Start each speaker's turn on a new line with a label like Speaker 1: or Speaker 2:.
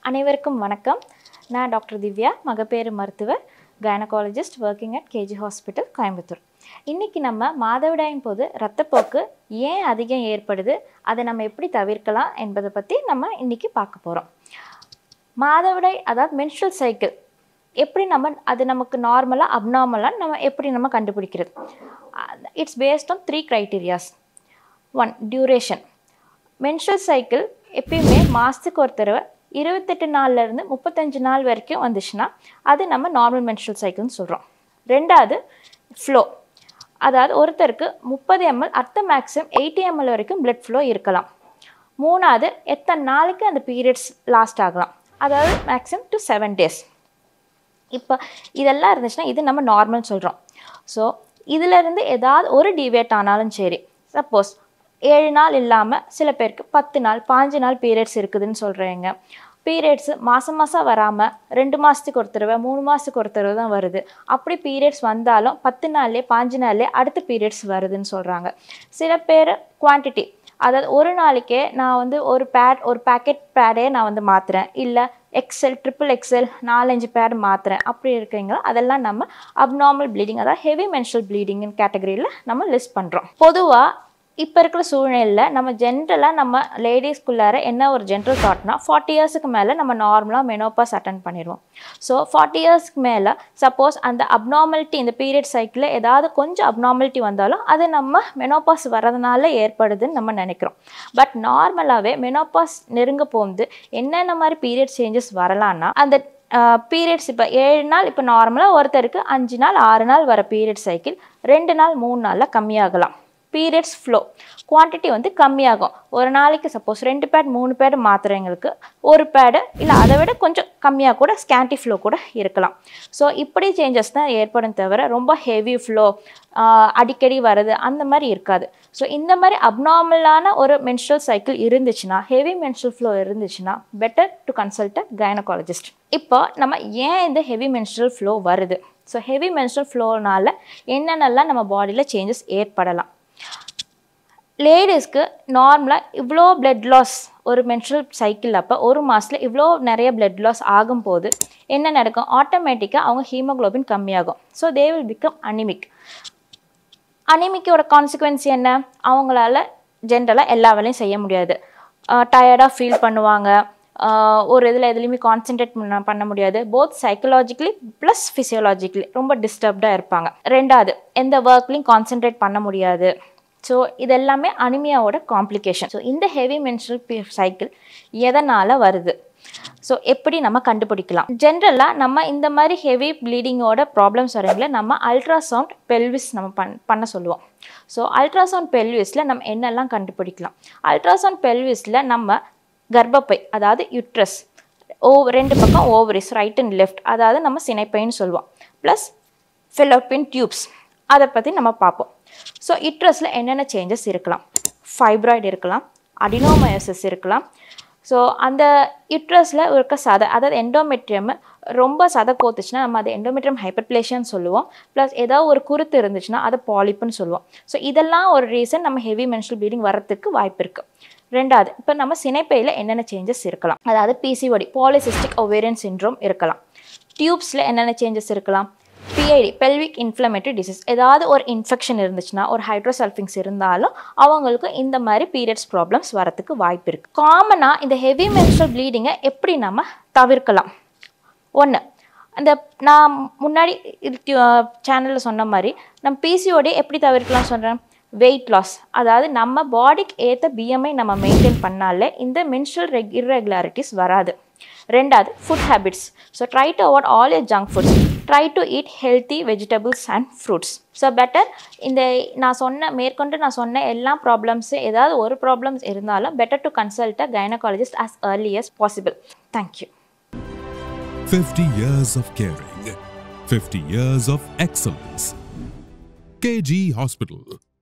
Speaker 1: அனைவருக்கும் வணக்கம் நான் டாக்டர் திவ்யா மகப்பேறு மருத்துவர் gynaecologist working at KG hospital Coimbatore இன்றைக்கி நம்ம மாதவிடாயின் போது ரத்தப்போக்கு ஏன் அதிகம் ஏற்படுது அதை நம்ம எப்படி தவிர்க்கலாம் என்பதை பற்றி நம்ம இன்றைக்கி பார்க்க போகிறோம் மாதவிடாய் அதாவது மென்ஸ்ட்ரல் சைக்கிள் எப்படி நம்ம அது நமக்கு நார்மலாக அப்நார்மலாக நம்ம எப்படி நம்ம கண்டுபிடிக்கிறது it's based on three criterias one duration menstrual cycle எப்பயுமே மாதத்துக்கு ஒரு தடவை இருபத்தெட்டு நாள்லேருந்து முப்பத்தஞ்சு நாள் வரைக்கும் வந்துச்சுன்னா அது நம்ம நார்மல் மென்ஸ்ட்ரல் சைக்கிள்னு சொல்கிறோம் ரெண்டாவது ஃப்ளோ அதாவது ஒருத்தருக்கு முப்பது எம்எல் அத்த மேக்ஸிமம் எயிட்டி எம்எல் வரைக்கும் பிளட் ஃப்ளோ இருக்கலாம் மூணாவது எத்தனை நாளைக்கு அந்த பீரியட்ஸ் லாஸ்ட் ஆகலாம் அதாவது மேக்ஸிமம் டு செவன் டேஸ் இப்போ இதெல்லாம் இருந்துச்சுன்னா இது நம்ம நார்மல் சொல்கிறோம் ஸோ இதிலேருந்து ஏதாவது ஒரு டிவேட் ஆனாலும் சரி சப்போஸ் ஏழு நாள் இல்லாமல் சில பேருக்கு பத்து நாள் பாஞ்சு நாள் பீரியட்ஸ் இருக்குதுன்னு சொல்கிறீங்க பீரியட்ஸு மாதம் மாதம் வராமல் ரெண்டு மாதத்துக்கு ஒரு தடவை மூணு மாதத்துக்கு ஒரு தடவை தான் வருது அப்படி பீரியட்ஸ் வந்தாலும் பத்து நாள்லேயே பாஞ்சு நாள்லேயே அடுத்த பீரியட்ஸ் வருதுன்னு சொல்கிறாங்க சில பேர் குவான்டிட்டி அதாவது ஒரு நாளைக்கே நான் வந்து ஒரு பேட் ஒரு பேக்கெட் பேடே நான் வந்து மாற்றுறேன் இல்லை எக்ஸல் ட்ரிபிள் எக்ஸல் நாலஞ்சு பேட் மாற்றுறேன் அப்படி இருக்கீங்களா அதெல்லாம் நம்ம அப்நார்மல் ப்ளீடிங் அதாவது ஹெவி மென்ஸ்ட்ரல் ப்ளீடிங்னு கேட்டகரியில் நம்ம லிஸ்ட் பண்ணுறோம் பொதுவாக இப்போ இருக்கிற சூழ்நிலையில் நம்ம ஜென்ரலாக நம்ம லேடிஸ்குள்ளார என்ன ஒரு ஜென்ரல் தாட்னா ஃபார்ட்டி இயர்ஸுக்கு மேலே நம்ம நார்மலாக மெனோபாஸ் அட்டன் பண்ணிடுவோம் ஸோ ஃபார்ட்டி இயர்ஸ்க்கு மேலே சப்போஸ் அந்த அப்நார்மலிட்டி இந்த பீரியட் சைக்கிளில் ஏதாவது கொஞ்சம் அப்நார்மலிட்டி வந்தாலும் அது நம்ம மெனோபாஸ் வரதுனால ஏற்படுதுன்னு நம்ம நினைக்கிறோம் பட் நார்மலாகவே மெனோபாஸ் நெருங்க போகுது என்னென்ன மாதிரி பீரியட் சேஞ்சஸ் வரலான்னா அந்த பீரியட்ஸ் இப்போ ஏழு நாள் இப்போ நார்மலாக ஒருத்தருக்கு அஞ்சு நாள் ஆறு நாள் வர பீரியட் சைக்கிள் ரெண்டு நாள் மூணு நாளில் கம்மியாகலாம் பீரியட்ஸ் ஃப்ளோ குவான்டிட்டி வந்து கம்மியாகும் ஒரு நாளைக்கு சப்போஸ் ரெண்டு பேட் மூணு பேடு மாத்திரைங்களுக்கு ஒரு பேடு இல்லை அதை விட கொஞ்சம் கம்மியாக கூட ஸ்கேண்டி ஃப்ளோ கூட இருக்கலாம் ஸோ இப்படி சேஞ்சஸ் தான் ஏற்படும் தவிர ரொம்ப ஹெவி ஃப்ளோ அடிக்கடி வருது அந்த மாதிரி இருக்காது ஸோ இந்த மாதிரி அப்நார்மலான ஒரு மென்ஸ்ட்ரல் சைக்கிள் இருந்துச்சுன்னா ஹெவி மென்ஸ்ட்ரல் ஃப்ளோ இருந்துச்சுன்னா better to consult a gynaecologist இப்போ நம்ம ஏன் இந்த ஹெவி மென்ஸ்ட்ரல் ஃப்ளோ வருது ஸோ ஹெவி மென்ஸ்ட்ரல் ஃப்ளோனால என்னென்னலாம் நம்ம பாடியில் சேஞ்சஸ் ஏற்படலாம் லேடிஸ்க்கு நார்மலாக இவ்வளோ பிளட் லாஸ் ஒரு மென்ஸ்ட்ரல் சைக்கிள் அப்போ ஒரு மாதத்தில் இவ்வளோ நிறைய பிளட் லாஸ் ஆகும்போது என்ன நடக்கும் ஆட்டோமேட்டிக்காக அவங்க ஹீமோக்ளோபின் கம்மியாகும் so they will become anaemic அனிமிக்கோட கான்சிக்வன்ஸ் என்ன அவங்களால ஜென்ரலாக எல்லா வேலையும் செய்ய முடியாது டயர்டாக ஃபீல் பண்ணுவாங்க ஒரு இதில் எதுலேயுமே கான்சென்ட்ரேட் பண்ண பண்ண முடியாது போத் சைக்கலாஜிக்கலி ப்ளஸ் ஃபிசியோலாஜிக்கலி ரொம்ப டிஸ்டர்ப்டாக இருப்பாங்க ரெண்டாவது எந்த ஒர்க்லையும் கான்சென்ட்ரேட் பண்ண முடியாது ஸோ இது எல்லாமே அனிமியாவோட காம்ப்ளிகேஷன் ஸோ இந்த ஹெவி மென்ஸ்ட்ரல் சைக்கிள் எதனால் வருது ஸோ எப்படி நம்ம கண்டுபிடிக்கலாம் ஜென்ரலாக நம்ம இந்த மாதிரி ஹெவி ப்ளீடிங்கோட ப்ராப்ளம்ஸ் வரங்கள நம்ம அல்ட்ராசவுண்ட் பெல்விஸ் நம்ம பண் பண்ண சொல்லுவோம் ஸோ அல்ட்ராசவுண்ட் பெல்விஸில் நம்ம என்னெல்லாம் கண்டுபிடிக்கலாம் அல்ட்ராசவுண்ட் பெல்விஸில் நம்ம கர்ப்பப்பை அதாவது யுட்ரஸ் ஓ ரெண்டு பக்கம் ஓவரிஸ் ரைட் அண்ட் லெஃப்ட் அதாவது நம்ம சினைப்பைன்னு சொல்லுவோம் ப்ளஸ் ஃபெலோப்பின் டியூப்ஸ் அதை பற்றி நம்ம பார்ப்போம் ஸோ இட்ரஸில் என்னென்ன சேஞ்சஸ் இருக்கலாம் ஃபைப்ராய்டு இருக்கலாம் அடினோமயோசிஸ் இருக்கலாம் ஸோ அந்த யுட்ரஸில் இருக்க சதை அதாவது எண்டோமெட்ரியம் ரொம்ப சதை கோத்துச்சுன்னா நம்ம அதை எண்டோமெட்ரியம் ஹைப்பர்பிளேஷன் சொல்லுவோம் ப்ளஸ் ஏதாவது ஒரு குருத்து இருந்துச்சுன்னா அதை பாலிப்புன்னு சொல்லுவோம் ஸோ இதெல்லாம் ஒரு ரீசன் நம்ம ஹெவி மென்ஸ்ட்ரல் ப்ளீடிங் வரத்துக்கு வாய்ப்பு இருக்குது ரெண்டாவது இப்போ நம்ம சினைப்பையில் என்னென்ன சேஞ்சஸ் இருக்கலாம் அதாவது பிசிஓடி பாலிசிஸ்டிக் ஒவேரியன் சின்ட்ரோம் இருக்கலாம் டியூப்ஸில் என்னென்ன சேஞ்சஸ் இருக்கலாம் பிஐடி பெல்விக் இன்ஃப்ளமேட்டரி டிசீஸ் ஏதாவது ஒரு இன்ஃபெக்ஷன் இருந்துச்சுன்னா ஒரு ஹைட்ரோசல்ஃபிங்ஸ் இருந்தாலும் அவங்களுக்கு இந்த மாதிரி பீரியட்ஸ் ப்ராப்ளம்ஸ் வரத்துக்கு வாய்ப்பு இருக்குது காமனாக இந்த ஹெவி மென்ஸ்ட்ரல் ப்ளீடிங்கை எப்படி நம்ம தவிர்க்கலாம் ஒன்று அந்த நான் முன்னாடி சேனலில் சொன்ன மாதிரி நம்ம பிசிஓடி எப்படி தவிர்க்கலாம் சொல்கிறேன் வெயிட் லாஸ் அதாவது நம்ம பாடிக்கு ஏற்ற பிஎம்ஐ நம்ம மெயின்டைன் பண்ணாலே இந்த மென்ஸ்ட்ரல் ரெக் இர்ரெகுலாரிட்டிஸ் வராது ரெண்டாவது food habits so try to avoid all a junk foods try to eat healthy vegetables and fruits so better இந்த நான் சொன்ன மேற்கொண்டு நான் சொன்ன எல்லா ப்ராப்ளம்ஸு ஏதாவது ஒரு ப்ராப்ளம்ஸ் இருந்தாலும் better to consult a gynaecologist as early as possible thank you
Speaker 2: 50 years of caring, 50 years of excellence. KG Hospital.